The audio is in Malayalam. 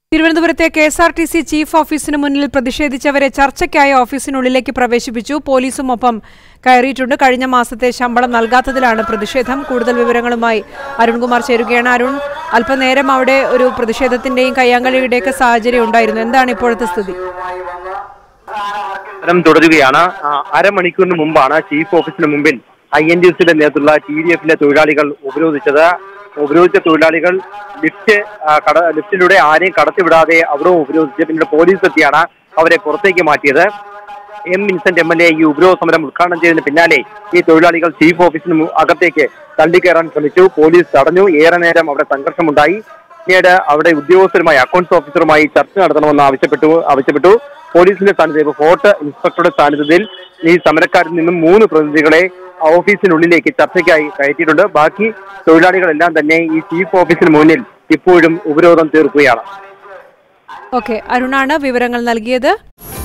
തിരുവനന്തപുരത്തെ K S R T C chief ഓഫീസിന് മുന്നിൽ പ്രതിഷേധിച്ചവരെ ചർച്ചയ്ക്കായി ഓഫീസിനുള്ളിലേക്ക് പ്രവേശിപ്പിച്ചു പോലീസും ഒപ്പം കയറിയിട്ടുണ്ട് കഴിഞ്ഞ മാസത്തെ ശമ്പളം നൽകാത്തതിലാണ് പ്രതിഷേധം കൂടുതൽ വിവരങ്ങളുമായി അരുൺകുമാർ ചേരുകയാണ് അരുൺ അല്പനേരം അവിടെ ഒരു പ്രതിഷേധത്തിന്റെയും കയ്യാങ്കളിയുടെയൊക്കെ സാഹചര്യം ഉണ്ടായിരുന്നു എന്താണ് ഇപ്പോഴത്തെ സ്ഥിതി സമരം തുടരുകയാണ് ആ, അരമണിക്കൂറിന് മുമ്പാണ് ചീഫ് ഓഫീസിന് മുമ്പിൽ ഐ എൻ ഡി എസിന്റെ നേതൃത്വത്തിലുള്ള ടി ഡി എഫിലെ തൊഴിലാളികൾ ഉപരോധിച്ചത് ഉപരോധിച്ച തൊഴിലാളികൾ ലിഫ്റ്റ് ആ, കട ലിഫ്റ്റിലൂടെ ആരെയും കടത്തിവിടാതെ അവിടെ ഉപരോധിച്ച് പിന്നീട് പോലീസ് എത്തിയാണ് അവരെ പുറത്തേക്ക് മാറ്റിയത് M Vincent M L A ഈ ഉപരോധ സമരം ഉദ്ഘാടനം ചെയ്തതിന് പിന്നാലെ ഈ തൊഴിലാളികൾ ചീഫ് ഓഫീസിന് മു- അകത്തേക്ക് തള്ളിക്കയറാൻ ശ്രമിച്ചു പോലീസ് തടഞ്ഞു ഏറെ നേരം അവിടെ സംഘർഷമുണ്ടായി പിന്നീട് അവിടെ ഉദ്യോഗസ്ഥരുമായി അക്കൗണ്ട്സ് ഓഫീസറുമായി ചർച്ച നടത്തണമെന്ന് ആവശ്യപ്പെട്ടു ആവശ്യപ്പെട്ടു പോലീസിന്റെ സാന്നിധ്യം ഫോർട്ട് ഇൻസ്പെക്ടറുടെ സാന്നിധ്യത്തിൽ ഈ സമരക്കാരിൽ നിന്നും മൂന്ന് പ്രതിനിധികളെ ഓഫീസിനുള്ളിലേക്ക് ചർച്ചയ്ക്കായി കയറ്റിയിട്ടുണ്ട് ബാക്കി തൊഴിലാളികളെല്ലാം തന്നെ ഈ ചീഫ് ഓഫീസിന് മുന്നിൽ ഇപ്പോഴും ഉപരോധം തീർക്കുകയാണ് ഓക്കെ അരുണാണ് വിവരങ്ങൾ നൽകിയത്